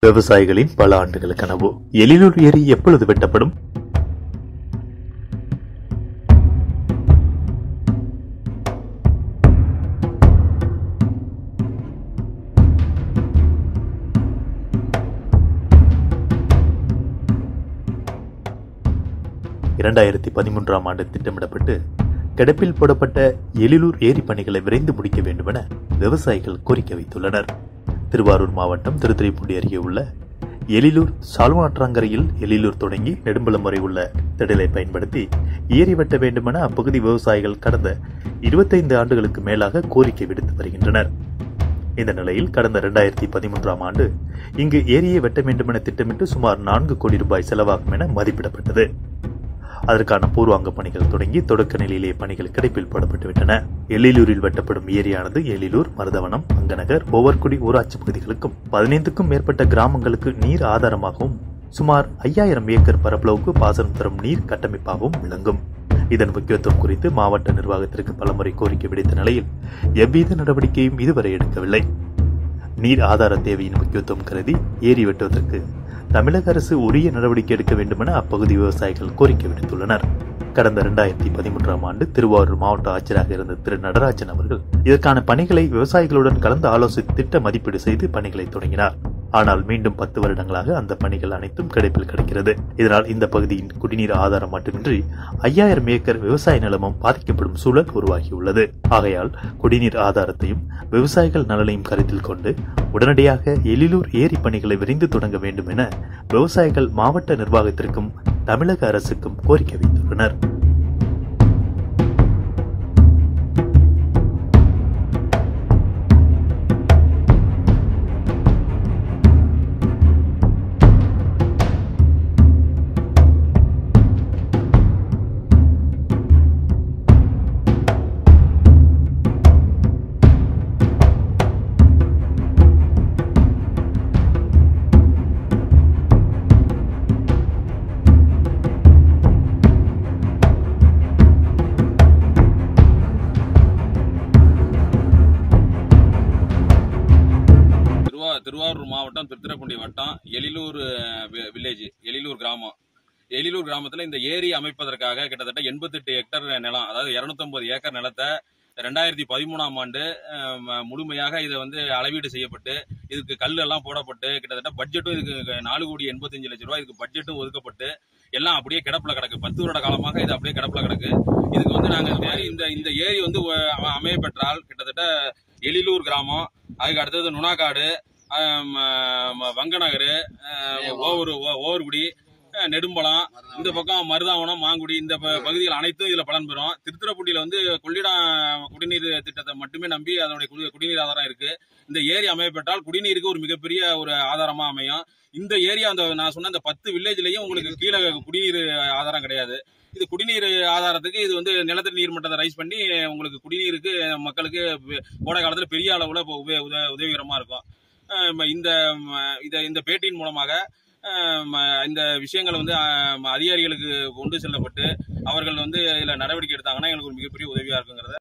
விவசாயிகளின் பல ஆண்டுகள் கனவு எழிலூர் ஏரி எப்பொழுது வெட்டப்படும் இரண்டாயிரத்தி பதிமூன்றாம் ஆண்டு திட்டமிடப்பட்டு கிடப்பில் போடப்பட்ட எழிலூர் ஏரி பணிகளை விரைந்து முடிக்க வேண்டுமென விவசாயிகள் கோரிக்கை வைத்துள்ளனர் திருவாரூர் மாவட்டம் திருத்துறைப்பூண்டி அருகே உள்ள எழிலூர் சால்வாற்றாங்கரையில் எழிலூர் தொடங்கி நெடும்பலம் வரை உள்ள திடலை பயன்படுத்தி ஏரி வெட்ட வேண்டுமென அப்பகுதி விவசாயிகள் கடந்த இருபத்தைந்து ஆண்டுகளுக்கு மேலாக கோரிக்கை விடுத்து வருகின்றனர் இந்த நிலையில் கடந்த இரண்டாயிரத்தி பதிமூன்றாம் ஆண்டு இங்கு ஏரியை வெட்ட வேண்டுமென திட்டமிட்டு சுமார் நான்கு கோடி ரூபாய் செலவாகும் என மதிப்பிடப்பட்டது அதற்கான பூர்வாங்க பணிகள் தொடங்கி தொடக்க நிலையிலே பணிகள் கிடைப்பில் போடப்பட்டுவிட்டன எழிலூரில் வெட்டப்படும் ஏரியானது எழிலூர் மருதவனம் அங்கநகர் ஓவர்குடி ஊராட்சி பகுதிகளுக்கும் பதினைந்துக்கும் மேற்பட்ட கிராமங்களுக்கு நீர் ஆதாரமாகவும் சுமார் ஐயாயிரம் ஏக்கர் பரப்பளவுக்கு பாசனம் தரும் நீர் கட்டமைப்பாகவும் விளங்கும் இதன் முக்கியத்துவம் குறித்து மாவட்ட நிர்வாகத்திற்கு பலமுறை கோரிக்கை விடுத்த நிலையில் எவ்வித நடவடிக்கையும் இதுவரை எடுக்கவில்லை நீர் ஆதார தேவையின் முக்கியத்துவம் கருதி ஏரி வெட்டுவதற்கு தமிழக அரசு உரிய நடவடிக்கை எடுக்க வேண்டுமென அப்பகுதி விவசாயிகள் கோரிக்கை விடுத்துள்ளனர் கடந்த இரண்டாயிரத்தி பதிமூன்றாம் ஆண்டு திருவாரூர் மாவட்ட ஆட்சியராக இருந்த திரு நடராஜன் அவர்கள் இதற்கான பணிகளை விவசாயிகளுடன் கலந்து ஆலோசித்து திட்ட மதிப்பீடு செய்து பணிகளை தொடங்கினார் ஆனால் மீண்டும் பத்து வருடங்களாக அந்த பணிகள் அனைத்தும் கிடைப்பில் கிடைக்கிறது இதனால் இந்த பகுதியின் குடிநீர் ஆதாரம் மட்டுமின்றி ஐயாயிரம் ஏக்கர் விவசாய நிலமும் பாதிக்கப்படும் சூழல் உருவாகியுள்ளது ஆகையால் குடிநீர் ஆதாரத்தையும் விவசாயிகள் நலனையும் கருத்தில் கொண்டு உடனடியாக எழிலூர் ஏரி பணிகளை விரைந்து தொடங்க வேண்டும் என விவசாயிகள் மாவட்ட நிர்வாகத்திற்கும் தமிழக அரசுக்கும் கோரிக்கை வைத்துள்ளனர் திருவா திருவாரூர் மாவட்டம் திருத்துறைப்பூண்டி வட்டம் எழிலூர் வி- வில்லேஜ் எழிலூர் கிராமம் எழிலூர் கிராமத்தில் இந்த ஏரி அமைப்பதற்காக கிட்டத்தட்ட எண்பத்தெட்டு ஹெக்டர் நிலம் அதாவது 250 ஏக்கர் நிலத்தை ரெண்டாயிரத்தி பதிமூணாம் ஆண்டு அஹ், ம- முழுமையாக இதை வந்து அளவீடு செய்யப்பட்டு இதுக்கு கல் எல்லாம் போடப்பட்டு கிட்டத்தட்ட பட்ஜெட்டும் இதுக்கு நாலு கோடி எண்பத்தஞ்சு லட்சம் ரூபாய் இதுக்கு பட்ஜெட்டும் ஒதுக்கப்பட்டு எல்லாம் அப்படியே கிடப்புல கிடக்கு பத்து வருட காலமாக இது அப்படியே கிடப்புல கிடக்கு இதுக்கு வந்து நாங்கள் ஏரி இந்த இந்த ஏரி வந்து ஒ- அம- அமைய பெற்றால் கிட்டத்தட்ட எழிலூர் கிராமம் அதுக்கு அடுத்தது நுணாக்காடு ஆம், ஆம், வங்கநகர் ஆம், ஓவூர் ஓ- ஓவர்குடி அஹ், நெடும்பலம் இந்த பக்கம் மருதாவனம் மாங்குடி இந்த ப- பகுதிகள் அனைத்தும் இதுல பலன் பெறும் திருத்துறைப்பூண்டியில வந்து கொள்ளிடம் குடிநீர் திட்டத்தை மட்டுமே நம்பி அதனுடைய குடி- குடிநீர் ஆதாரம் இருக்கு இந்த ஏரி அமையப்பட்டால் குடிநீருக்கு ஒரு மிகப்பெரிய ஒரு ஆதாரமா அமையும் இந்த ஏரியா அந்த நான் சொன்ன இந்த பத்து வில்லேஜ்லயும் உங்களுக்கு கீழே குடிநீர் ஆதாரம் கிடையாது இது குடிநீர் ஆதாரத்துக்கு இது வந்து நிலத்தடி நீர் மட்டத்தை ரைஸ் பண்ணி உங்களுக்கு குடிநீருக்கு மக்களுக்கு கோடை காலத்துல பெரிய அளவுல இப்போ உப- உத- உதவிகரமா இருக்கும் அஹ் இந்த ம- இத இந்த பேட்டியின் மூலமாக அஹ் ம- இந்த விஷயங்கள் வந்து அஹ், அதிகாரிகளுக்கு கொண்டு செல்லப்பட்டு அவர்கள் வந்து இதுல நடவடிக்கை எடுத்தாங்கன்னா எங்களுக்கு ஒரு மிகப்பெரிய உதவியா இருக்குங்கிறத